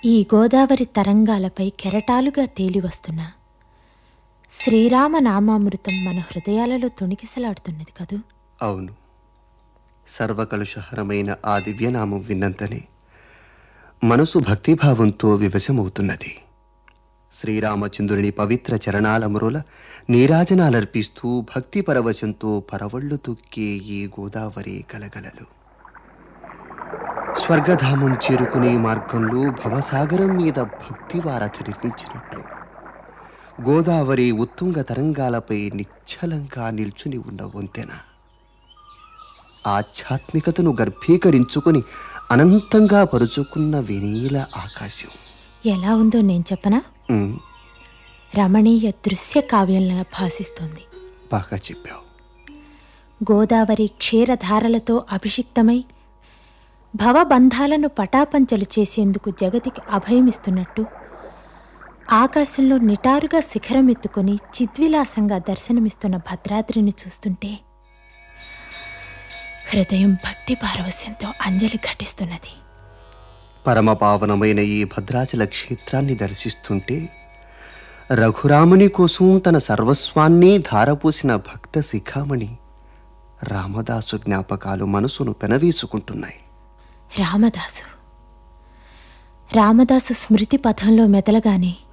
ఈ గోదావరి తరంగాలపై కెరటాలుగా తేలివస్తున్న శ్రీరామ నామామృతం మన హృదయాలలో తొణికిసలాడుతున్నది కదూ అవును సర్వకలుషహరమైన ఆ దివ్యనామం విన్నంతనే మనసు భక్తిభావంతో వివశమవుతున్నది శ్రీరామచంద్రుని పవిత్ర చరణాల మురుల నీరాజనాలర్పిస్తూ భక్తి పరవశంతో పరవళ్ళు తొక్కే ఈ గోదావరి కలగలలు స్వర్గధామం చేరుకునే మార్గంలో భవసాగరం మీద భక్తి వారధి నిర్మించినట్లు గోదావరి ఉత్తుంగ తరంగాలపై నిశ్చలంగా నిల్చుని ఉన్న వంతెన ఆధ్యాత్మికతను గర్భీకరించుకొని అనంతంగా పరుచుకున్న వినీల ఆకాశం ఎలా ఉందో నేను చెప్పనా ఉమ్, రమణీయ దృశ్య కావ్యంలా భాసిస్తోంది బాగా చెప్పావు గోదావరి క్షీరధారలతో అభిషిక్తమై భవబంధాలను పటాపంచలు చేసేందుకు జగతికి అభయమిస్తున్నట్టు ఆకాశంలో నిటారుగా శిఖరం ఎత్తుకొని చిద్విలాసంగా దర్శనమిస్తున్న భద్రాద్రిని చూస్తుంటే హృదయం భక్తి పారవస్యంతో అంజలి ఘటిస్తున్నది పరమ పావనమైన ఈ భద్రాచల క్షేత్రాన్ని దర్శిస్తుంటే రఘురాముని కోసం తన సర్వస్వాన్ని ధారపోసిన భక్త శిఖామణి రామదాసు జ్ఞాపకాలు మనసును పెనవేసుకుంటున్నాయి రామదాసు రామదాసు స్మృతి పథంలో మెదలగానే